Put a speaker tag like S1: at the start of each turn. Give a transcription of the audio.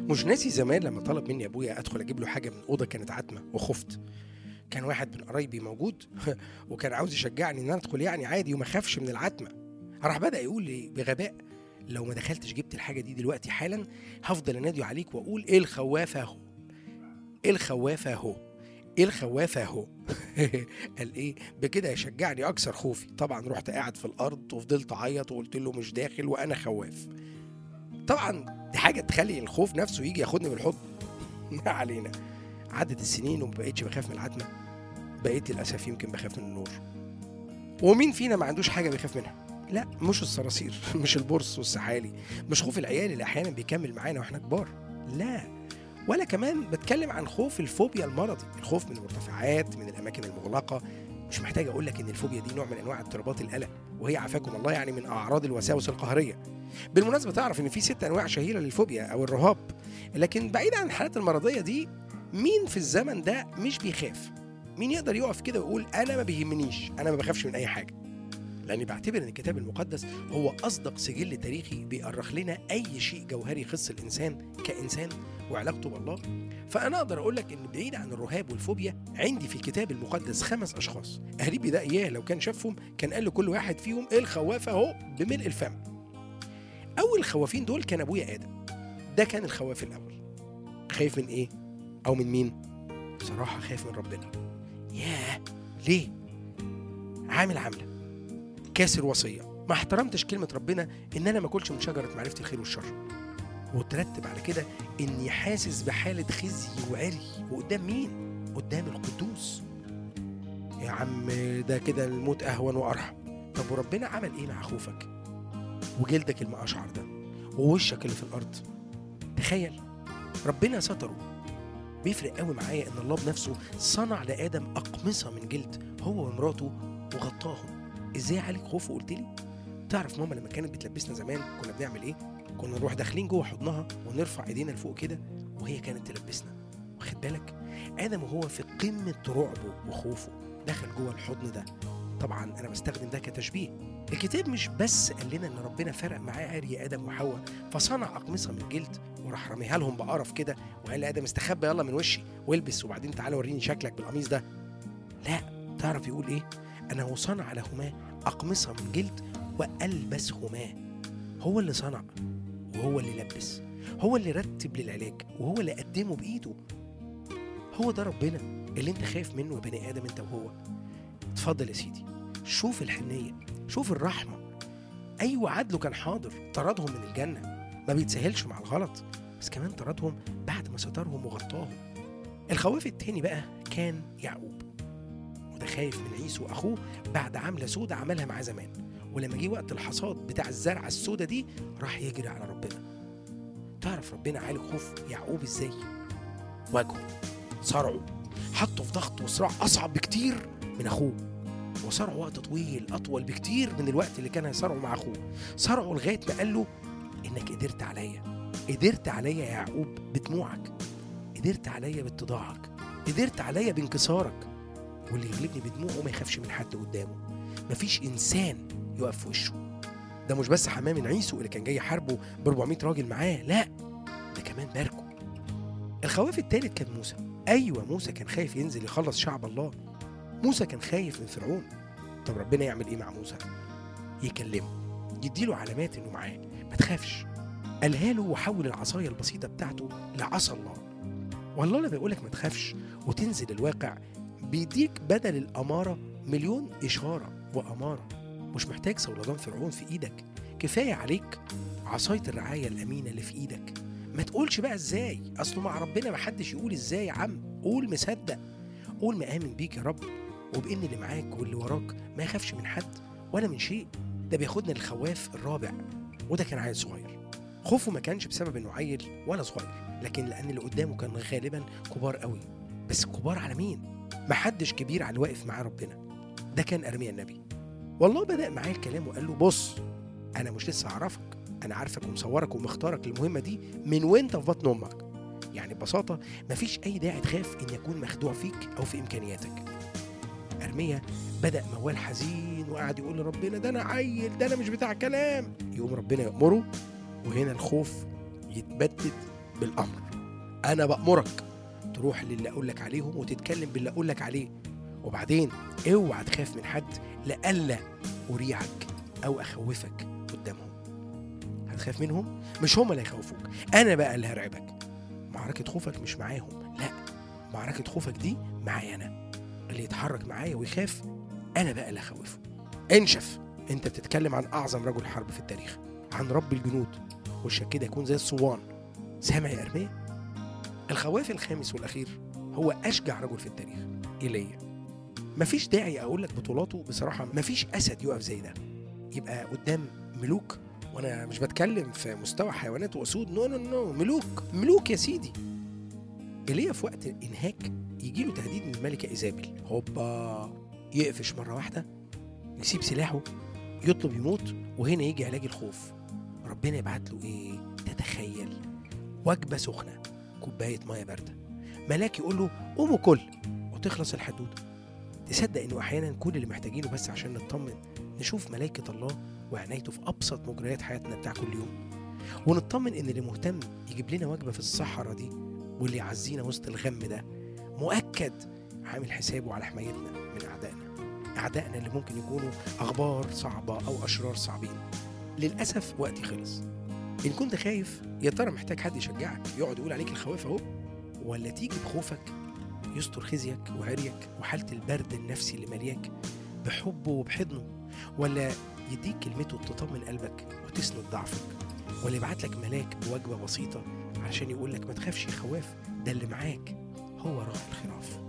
S1: مش ناسي زمان لما طلب مني ابويا ادخل اجيب له حاجه من اوضه كانت عتمه وخفت كان واحد من قرايبي موجود وكان عاوز يشجعني ان انا ادخل يعني عادي وما اخافش من العتمه راح بدا يقول لي بغباء لو ما دخلتش جبت الحاجه دي دلوقتي حالا هفضل انادي عليك واقول ايه الخوافه اهو ايه الخوافه اهو ايه الخوافه اهو قال ايه بكده يشجعني اكثر خوفي طبعا رحت قاعد في الارض وفضلت اعيط وقلت له مش داخل وانا خواف طبعا دي حاجه تخلي الخوف نفسه يجي ياخدني بالحضن ما علينا عدت السنين وما بقتش بخاف من العتمه بقيت للاسف يمكن بخاف من النور ومين فينا ما عندوش حاجه بيخاف منها لا مش الصراصير مش البرص والسحالي مش خوف العيال اللي احيانا بيكمل معانا واحنا كبار لا ولا كمان بتكلم عن خوف الفوبيا المرضي الخوف من المرتفعات من الاماكن المغلقه مش محتاج اقول لك ان الفوبيا دي نوع من انواع اضطرابات القلق وهي عافاكم الله يعني من اعراض الوساوس القهريه بالمناسبه تعرف ان في ست انواع شهيره للفوبيا او الرهاب لكن بعيد عن الحالات المرضيه دي مين في الزمن ده مش بيخاف مين يقدر يقف كده ويقول انا ما بيهمنيش انا ما بخافش من اي حاجه لاني بعتبر ان الكتاب المقدس هو اصدق سجل تاريخي بيأرخ لنا اي شيء جوهري يخص الانسان كانسان وعلاقته بالله فانا اقدر اقول لك ان بعيد عن الرهاب والفوبيا عندي في الكتاب المقدس خمس اشخاص قريبي ده اياه لو كان شافهم كان قال لكل واحد فيهم ايه الخوافه اهو بملء الفم اول خوافين دول كان ابويا ادم ده كان الخواف الاول خايف من ايه او من مين بصراحه خايف من ربنا ياه ليه عامل عامله كاسر وصيه ما احترمتش كلمه ربنا ان انا ما اكلش من شجره معرفه الخير والشر وترتب على كده اني حاسس بحاله خزي وعري وقدام مين قدام القدوس يا عم ده كده الموت اهون وارحم طب وربنا عمل ايه مع خوفك وجلدك المقشعر ده ووشك اللي في الارض تخيل ربنا ستره بيفرق قوي معايا ان الله بنفسه صنع لادم اقمصه من جلد هو ومراته وغطاهم ازاي عليك خوف وقلت لي تعرف ماما لما كانت بتلبسنا زمان كنا بنعمل ايه كنا نروح داخلين جوه حضنها ونرفع ايدينا لفوق كده وهي كانت تلبسنا واخد بالك ادم وهو في قمه رعبه وخوفه دخل جوه الحضن ده طبعا انا بستخدم ده كتشبيه الكتاب مش بس قال لنا ان ربنا فرق معاه عري ادم وحواء فصنع اقمصه من جلد وراح رميها لهم بقرف كده وقال لادم استخبى يلا من وشي والبس وبعدين تعالى وريني شكلك بالقميص ده لا تعرف يقول ايه انه صنع لهما اقمصه من جلد والبسهما هو اللي صنع وهو اللي لبس هو اللي رتب للعلاج وهو اللي قدمه بايده هو ده ربنا اللي انت خايف منه يا بني ادم انت وهو اتفضل يا سيدي شوف الحنيه شوف الرحمه ايوه عدله كان حاضر طردهم من الجنه ما بيتسهلش مع الغلط بس كمان طردهم بعد ما سترهم وغطاهم الخواف التاني بقى كان يعقوب وده خايف من عيسو اخوه بعد عمله سودة عملها معاه زمان ولما جه وقت الحصاد بتاع الزرعه السودة دي راح يجري على ربنا تعرف ربنا عالج خوف يعقوب ازاي واجهه صرعه حطه في ضغط وصراع اصعب بكتير من اخوه وصرعه وقت طويل اطول بكتير من الوقت اللي كان هيصرعه مع اخوه صرعه لغايه ما قال له انك قدرت عليا قدرت عليا يا يعقوب بدموعك قدرت عليا باتضاعك قدرت عليا بانكسارك واللي يغلبني بدموعه ما يخافش من حد قدامه مفيش انسان يقف في وشه ده مش بس حماه من عيسو اللي كان جاي يحاربه ب 400 راجل معاه لا ده كمان باركه الخواف التالت كان موسى ايوه موسى كان خايف ينزل يخلص شعب الله موسى كان خايف من فرعون طب ربنا يعمل ايه مع موسى يكلمه يديله علامات انه معاه ما تخافش قالها له وحول العصايه البسيطه بتاعته لعصا الله والله لما بيقولك ما تخافش وتنزل الواقع بيديك بدل الاماره مليون اشاره واماره مش محتاج صولجان فرعون في ايدك كفايه عليك عصايه الرعايه الامينه اللي في ايدك ما تقولش بقى ازاي اصله مع ربنا ما حدش يقول ازاي يا عم قول مصدق قول مآمن بيك يا رب وبإن اللي معاك واللي وراك ما يخافش من حد ولا من شيء ده بياخدنا للخواف الرابع وده كان عيل صغير خوفه ما كانش بسبب انه عيل ولا صغير لكن لان اللي قدامه كان غالبا كبار قوي بس كبار على مين محدش كبير على الواقف معاه ربنا ده كان ارميا النبي والله بدأ معاه الكلام وقال له بص انا مش لسه اعرفك انا عارفك ومصورك ومختارك للمهمه دي من وانت في بطن امك يعني ببساطه مفيش اي داعي تخاف ان يكون مخدوع فيك او في امكانياتك ارميا بدا موال حزين وقعد يقول لربنا ده انا عيل ده انا مش بتاع كلام يقوم ربنا يامره وهنا الخوف يتبدد بالامر انا بامرك تروح للي اقول لك عليهم وتتكلم باللي اقول لك عليه وبعدين اوعى تخاف من حد لئلا اريعك او اخوفك قدامهم هتخاف منهم مش هم اللي هيخوفوك انا بقى اللي هرعبك معركه خوفك مش معاهم لا معركه خوفك دي معايا انا اللي يتحرك معايا ويخاف انا بقى اللي هخوفه انشف انت بتتكلم عن اعظم رجل حرب في التاريخ عن رب الجنود وشك كده يكون زي الصوان سامع يا ارميا الخواف الخامس والاخير هو اشجع رجل في التاريخ ايليا مفيش داعي اقول لك بطولاته بصراحه مفيش اسد يقف زي ده يبقى قدام ملوك وانا مش بتكلم في مستوى حيوانات واسود نو نو نو ملوك ملوك يا سيدي ايليا في وقت انهاك يجي له تهديد من الملكه ايزابل هوبا يقفش مره واحده يسيب سلاحه يطلب يموت وهنا يجي علاج الخوف ربنا يبعت له ايه تتخيل وجبه سخنه كوبايه ميه بارده ملاك يقول له قوم وكل وتخلص الحدوته تصدق انه احيانا كل اللي محتاجينه بس عشان نطمن نشوف ملائكه الله وعنايته في ابسط مجريات حياتنا بتاع كل يوم ونطمن ان اللي مهتم يجيب لنا وجبه في الصحراء دي واللي يعزينا وسط الغم ده مؤكد عامل حسابه على حمايتنا من اعدائنا اعدائنا اللي ممكن يكونوا اخبار صعبه او اشرار صعبين للاسف وقتي خلص ان كنت خايف يا ترى محتاج حد يشجعك يقعد يقول عليك الخواف اهو ولا تيجي بخوفك يستر خزيك وعريك وحالة البرد النفسي اللي ملياك بحبه وبحضنه ولا يديك كلمته تطمن قلبك وتسند ضعفك ولا يبعت لك ملاك بوجبة بسيطة علشان يقول لك ما تخافش يا خواف ده اللي معاك هو راعي الخراف